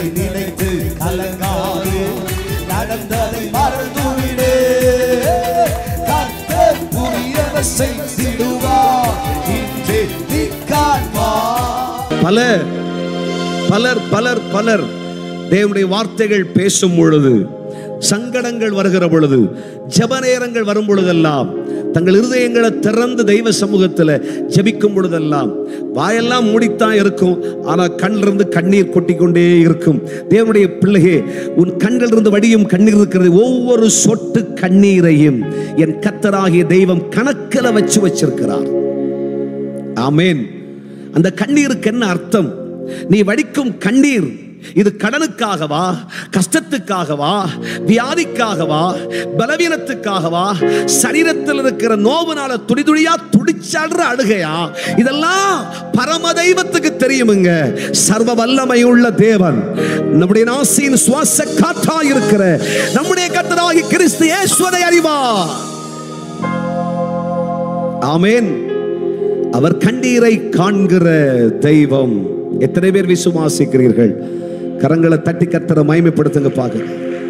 நினைத்து கலங்காது நடந்ததை மறந்துவிடு கர்த்தர் புதியன செய்திடுவார் இன்றே நீ காண்பார் பலர் பலர் பலர் பலர் தேவனுடைய வார்த்தைகள் பேசும் பொழுது சங்கடங்கள் வருகிற பொழுது ஜெப நேரங்கள் வரும் பொழுதெல்லாம் தங்கள் இருதயங்களை திறந்து தெய்வ சமூகத்தில் ஜெபிக்கும் பொழுதெல்லாம் வாயெல்லாம் மூடித்தான் இருக்கும் ஆனால் கண்ணிலிருந்து கண்ணீர் கொட்டிக்கொண்டே இருக்கும் தேவனுடைய பிள்ளையே உன் கண்ணிலிருந்து வடியும் கண்ணீர் இருக்கிறது ஒவ்வொரு சொட்டு கண்ணீரையும் என் கத்தராகிய தெய்வம் கணக்கில் வச்சு வச்சிருக்கிறார் ஆமென் அந்த கண்ணீருக்கு என்ன அர்த்தம் நீ வடிக்கும் கண்ணீர் இது கடனுக்காகவா கஷ்டத்துக்காகவா வியாதிக்காகவா பலவீனத்துக்காகவா சரீரத்தில் இருக்கிற நோவுனால துடிதுடியா துடிச்சாடுற அழுகையா இதெல்லாம் பரம தெய்வத்துக்கு தெரியுமுங்க சர்வ வல்லமையுள்ள தேவன் நம்முடைய நாசியின் சுவாச காற்றா இருக்கிற நம்முடைய கத்தராகி கிறிஸ்து இயேசுவை அறிவா ஆமென் அவர் கண்ணீரை காண்கிற தெய்வம் எத்தனை பேர் விசுவாசிக்கிறீர்கள் கரங்களை தட்டி கத்தரை மகிமைப்படுத்துங்க பார்க்க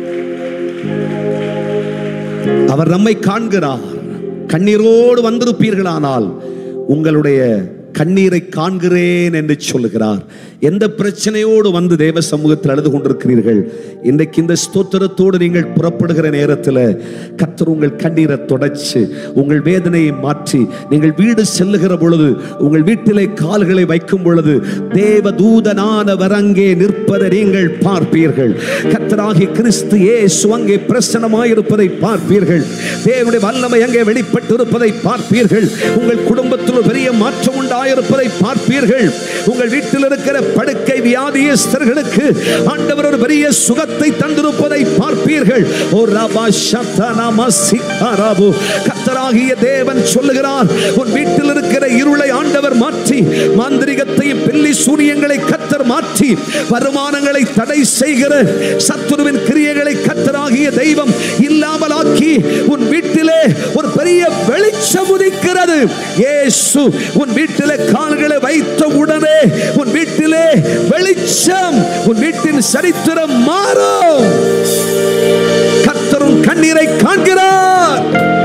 அவர் நம்மை காண்கிறார் கண்ணீரோடு வந்திருப்பீர்களானால் உங்களுடைய கண்ணீரை காண்கிறேன் என்று சொல்லுகிறார் எந்த பிரச்சனையோடு வந்து தேவ சமூகத்தில் அழுது கொண்டிருக்கிறீர்கள் இன்றைக்கு இந்த ஸ்தோத்திரத்தோடு நீங்கள் புறப்படுகிற நேரத்தில் கத்தர் உங்கள் கண்ணீரை தொடச்சு உங்கள் வேதனையை மாற்றி நீங்கள் வீடு செல்லுகிற பொழுது உங்கள் வீட்டிலே கால்களை வைக்கும் பொழுது தேவ தூதனானவர் அங்கே நிற்பதை நீங்கள் பார்ப்பீர்கள் கத்தராகி கிறிஸ்து இயேசு அங்கே பிரசனமாயிருப்பதை பார்ப்பீர்கள் தேவனுடைய வல்லமை அங்கே வெளிப்பட்டு இருப்பதை பார்ப்பீர்கள் உங்கள் குடும்பத்தில் ஒரு பெரிய மாற்றம் உண்டாயிருப்பதை பார்ப்பீர்கள் உங்கள் வீட்டில் இருக்கிற படுக்கை வியாதியஸ்தர்களுக்கு ஆண்டவர் ஒரு பெரிய சுகத்தை தந்திருப்பதை பார்ப்பீர்கள் ஓ ரபா ஷத்தனம சிக்கரபு கத்தராகிய தேவன் சொல்லுகிறார் உன் வீட்டில் இருக்கிற இருளை ஆண்டவர் மாற்றி மாந்திரிகத்தையும் பில்லி சூனியங்களை கத்தர் மாற்றி வருமானங்களை தடை செய்கிற சத்துருவின் கிரியைகளை கத்தராகிய தெய்வம் இல்லாமலாக்கி உன் வீட்டிலே ஒரு பெரிய வெளிச்சம் உதிக்கிறது இயேசு உன் வீட்டிலே கால்களை வைத்த உடனே உன் வீட்டிலே வெளிச்சம் உன் வீட்டின் சரித்திரம் மாறும் கத்தரும் கண்ணீரை காண்கிறார்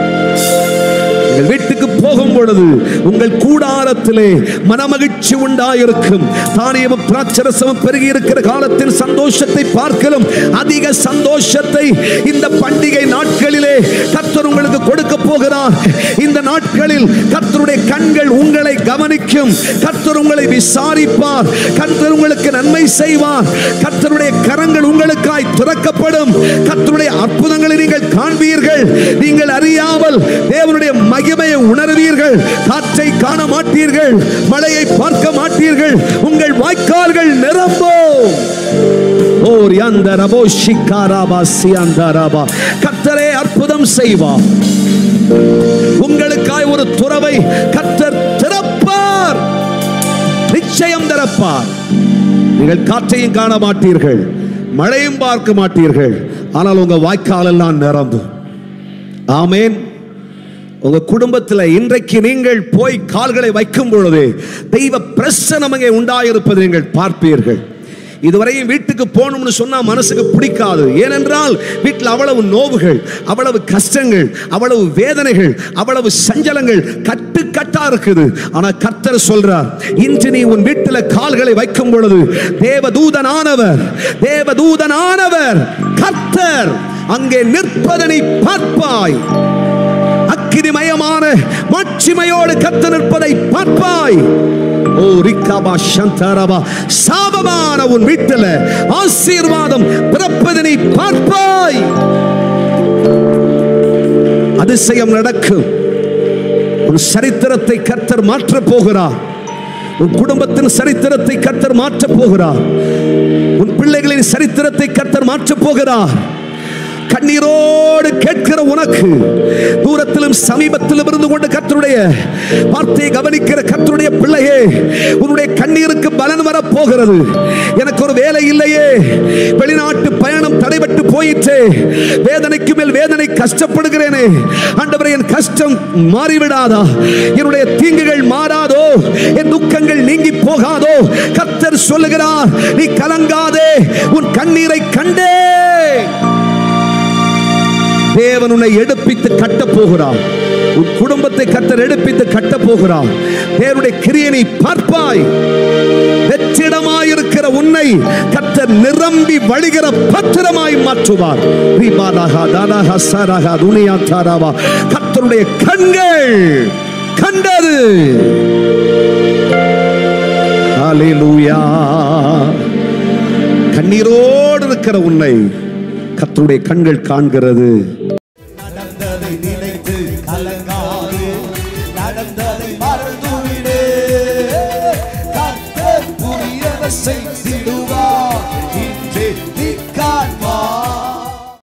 உங்கள் வீட்டுக்கு போகும் பொழுது உங்கள் கூடாரத்திலே மனமகிழ்ச்சி உண்டாயிருக்கும் தானியமும் திராட்சரசமும் பெருகி இருக்கிற காலத்தின் சந்தோஷத்தை பார்க்கலும் அதிக சந்தோஷத்தை இந்த பண்டிகை நாட்களிலே கர்த்தர் உங்களுக்கு கொடுக்க போகிறார் இந்த நாட்களில் கர்த்தருடைய கண்கள் உங்களை கவனிக்கும் கர்த்தர் உங்களை விசாரிப்பார் கர்த்தர் உங்களுக்கு நன்மை செய்வார் கர்த்தருடைய கரங்கள் உங்களுக்காய் திறக்கப்படும் கர்த்தருடைய அற்புதங்களை நீங்கள் காண்பீர்கள் நீங்கள் அறியாமல் தேவனுடைய மகிமையை உணர்வீர்கள் காற்றை காண மாட்டீர்கள் மழையை பார்க்க மாட்டீர்கள் உங்கள் வாய்க்கால்கள் நிரம்பும் ஓர் யந்தரபோ ஷிக்காராபா சியந்தரபா கர்த்தரே அற்புதம் செய்வார் உங்களுக்காய் ஒரு துறவை கர்த்தர் திறப்பார் நிச்சயம் திறப்பார் நீங்கள் காற்றையும் காண மாட்டீர்கள் மழையும் பார்க்க மாட்டீர்கள் ஆனால் உங்க வாய்க்கால் எல்லாம் நிரம்பும் ஆமேன் உங்க குடும்பத்தில் இன்றைக்கு நீங்கள் போய் கால்களை வைக்கும் பொழுது தெய்வ பிரசனம் அங்கே உண்டாயிருப்பதை நீங்கள் பார்ப்பீர்கள் இதுவரையும் வீட்டுக்கு போகணும்னு சொன்னா மனசுக்கு பிடிக்காது ஏனென்றால் வீட்டில் அவ்வளவு நோவுகள் அவ்வளவு கஷ்டங்கள் அவ்வளவு வேதனைகள் அவ்வளவு சஞ்சலங்கள் கட்டு கட்டா இருக்குது ஆனா கர்த்தர் சொல்றார் இன்று நீ உன் வீட்டில் கால்களை வைக்கும் பொழுது தேவதூதனானவர் தேவதூதனானவர் கர்த்தர் அங்கே நிற்பதனை பார்ப்பாய் அக்கினிமயமான மாட்சிமையோடு கத்து நிற்பதை பார்ப்பாய் ஓ ரிக்காபா சந்தாரபா சாபமான உன் வீட்டில் ஆசீர்வாதம் பிறப்பதனை பார்ப்பாய் அதிசயம் நடக்கும் உன் சரித்திரத்தை கர்த்தர் மாற்றப் போகிறார் உன் குடும்பத்தின் சரித்திரத்தை கர்த்தர் மாற்றப் போகிறார் உன் பிள்ளைகளின் சரித்திரத்தை கர்த்தர் மாற்றப் போகிறார் கண்ணீரோடு கேட்கிற உனக்கு தூரத்திலும் சமீபத்திலும் இருந்து கொண்டு கர்த்தருடைய வார்த்தையை கவனிக்கிற கர்த்தருடைய பிள்ளையே உன்னுடைய கண்ணீருக்கு பலன் வர போகிறது எனக்கு ஒரு வேலை இல்லையே வெளிநாட்டு பயணம் தடைபட்டு போயிற்று வேதனைக்கு மேல் வேதனை கஷ்டப்படுகிறேனே ஆண்டவரே என் கஷ்டம் மாறிவிடாதா என்னுடைய தீங்குகள் மாறாதோ என் துக்கங்கள் நீங்கி போகாதோ கர்த்தர் சொல்ல சொல்லுகிறார் நீ கலங்காதே உன் கண்ணீரை கண்டே தேவன் உன்னை எடுப்பித்து கட்டப் போகிறார் உன் குடும்பத்தை கத்தர் எடுப்பித்து கட்டப் போகிறார் தேவனுடைய கிரியனை பார்ப்பாய் வெற்றிடமாயிருக்கிற உன்னை கத்தர் நிரம்பி வழிகிற பத்திரமாய் மாற்றுவார் ரீபாலாகா தானாகா சாராகா துனியா தாராவா கத்தருடைய கண்கள் கண்டது ஹalleluya கண்ணீரோடு இருக்கிற உன்னை கத்தருடைய கண்கள் காண்கிறது